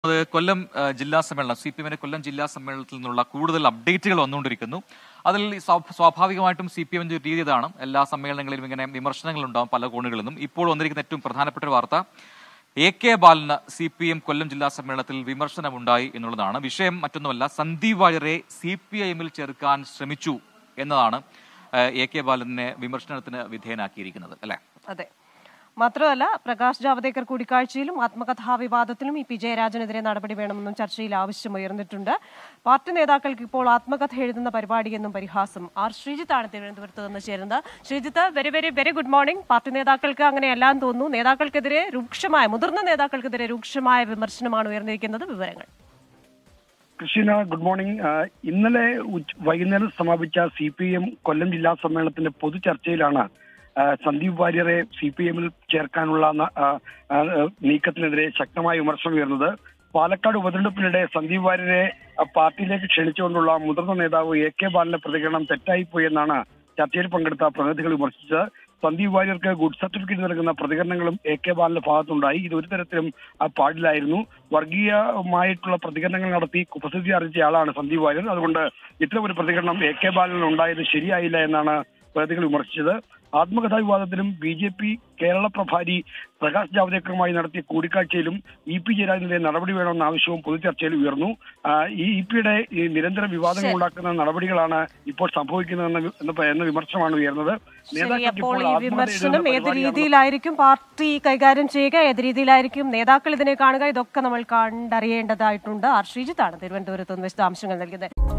അത് കൊല്ലം ആ, ജില്ലാ സമ്മേളനം സി പി എമ്മിന്റെ കൊല്ലം ജില്ലാ സമ്മേളനത്തിൽ നിന്നുള്ള കൂടുതൽ അപ്ഡേറ്റുകൾ വന്നുകൊണ്ടിരിക്കുന്നു അതിൽ ഈ സ്വാ- സ്വാഭാവികമായിട്ടും സി പി എമ്മിന്റെ രീതി ഇതാണ് എല്ലാ സമ്മേളനങ്ങളിലും ഇങ്ങനെ വിമർശനങ്ങൾ ഉണ്ടാവും പല കോണുകളിൽ നിന്നും ഇപ്പോൾ വന്നിരിക്കുന്ന ഏറ്റവും പ്രധാനപ്പെട്ട ഒരു വാർത്ത എ കെ ബാലന് സി പി എം കൊല്ലം ജില്ലാ സമ്മേളനത്തിൽ വിമർശനമുണ്ടായി എന്നുള്ളതാണ് വിഷയം മറ്റൊന്നുമല്ല സന്ദീപ് വാര്യരെ സി പി ഐ എമ്മിൽ ചേർക്കാൻ ശ്രമിച്ചു എന്നതാണ് ആ, എ കെ ബാലനെ വിമർശനത്തിന് വിധേയനാക്കിയിരിക്കുന്നത് അല്ലേ അതെ മാത്രമല്ല പ്രകാശ് ജാവദേക്കർ കൂടിക്കാഴ്ചയിലും ആത്മകഥാ വിവാദത്തിലും ഇ പി ജയരാജനെതിരെ നടപടി വേണമെന്നും ചർച്ചയിൽ ആവശ്യമുയർന്നിട്ടുണ്ട് പാർട്ടി നേതാക്കൾക്ക് ഇപ്പോൾ ആത്മകഥ എഴുതുന്ന പരിപാടിയെന്നും പരിഹാസം ആർ ശ്രീജിത്താണ് തിരുവനന്തപുരത്ത് നിന്ന് ചേരുന്നത് Sreejith very very very good morning party നേതാക്കൾക്ക് അങ്ങനെയെല്ലാം തോന്നുന്നു നേതാക്കൾക്കെതിരെ രൂക്ഷമായ മുതിർന്ന നേതാക്കൾക്കെതിരെ രൂക്ഷമായ വിമർശനമാണ് ഉയർന്നിരിക്കുന്നത് വിവരങ്ങൾ കൃഷ്ണ ഗുഡ് മോർണിംഗ് ആ, ഇന്നലെ ഉച്ച- വൈകുന്നേരം സമാപിച്ച സി പി എം കൊല്ലം ജില്ലാ സമ്മേളനത്തിന്റെ പൊതു ചർച്ചയിലാണ് ആ, സന്ദീപ് വാര്യരെ സി പി എമ്മിൽ ചേർക്കാനുള്ള ന- ആ, ആ, നീക്കത്തിനെതിരെ ശക്തമായ വിമർശനം ഉയർന്നത് പാലക്കാട് ഉപതെരഞ്ഞെടുപ്പിനിടെ സന്ദീപ് വാര്യരെ ആ, പാർട്ടിയിലേക്ക് ക്ഷണിച്ചുകൊണ്ടുള്ള മുതിർന്ന നേതാവ് എ കെ ബാലന്റെ പ്രതികരണം തെറ്റായിപ്പോയി എന്നാണ് ചർച്ചയിൽ പങ്കെടുത്ത പ്രതിനിധികൾ വിമർശിച്ചത് സന്ദീപ് വാര്യർക്ക് ഗുഡ് സർട്ടിഫിക്കറ്റ് നൽകുന്ന പ്രതികരണങ്ങളും എ കെ ബാലന്റെ ഭാഗത്തുണ്ടായി ഇത് ഒരു തരത്തിലും ആ, പാടില്ലായിരുന്നു വർഗീയമായിട്ടുള്ള പ്രതികരണങ്ങൾ നടത്തി ഉപസ്ഥിതി അറിയിച്ച ആളാണ് സന്ദീപ് വാര്യർ അതുകൊണ്ട് ഇത്തരം ഒരു പ്രതികരണം എ കെ ബാലനിൽ ഉണ്ടായത് ശരിയായില്ല എന്നാണ് പ്രതികൾ വിമർശിച്ചത് ആത്മകഥാ വിവാദത്തിലും ബി ജെ പി കേരള പ്രഭാരി പ്രകാശ് ജാവ്ദേക്കറുമായി നടത്തിയ കൂടിക്കാഴ്ചയിലും ഇ പി ജയരാജനെതിരെ നടപടി വേണമെന്ന ആവശ്യവും പൊതുചർച്ചയിൽ ഉയർന്നു ആ, ഈ ഇ പിയുടെ ഈ നിരന്തര വിവാദങ്ങൾ ഉണ്ടാക്കുന്ന നടപടികളാണ് ഇപ്പോൾ സംഭവിക്കുന്നതെന്ന വി- എന്ന- എന്ന വിമർശനമാണ് ഉയർന്നത് ശരി നേതാക്കൾക്ക് അപ്പോൾ ഇപ്പോൾ ഈ ആത്മകഥ വിമർശനം എഴുതുന്ന ഏത് പരിപാടിയാണ് രീതിയിലായിരിക്കും പാർട്ടി കൈകാര്യം ചെയ്യുക ഏത് രീതിയിലായിരിക്കും നേതാക്കൾ ഇതിനെ കാണുക ഇതൊക്കെ നമ്മൾ കണ്ടറിയേണ്ടതായിട്ടുണ്ട് ആർ ശ്രീജിത്താണ് തിരുവനന്തപുരത്ത് നിന്ന് വിശദാംശങ്ങൾ നൽകിയത്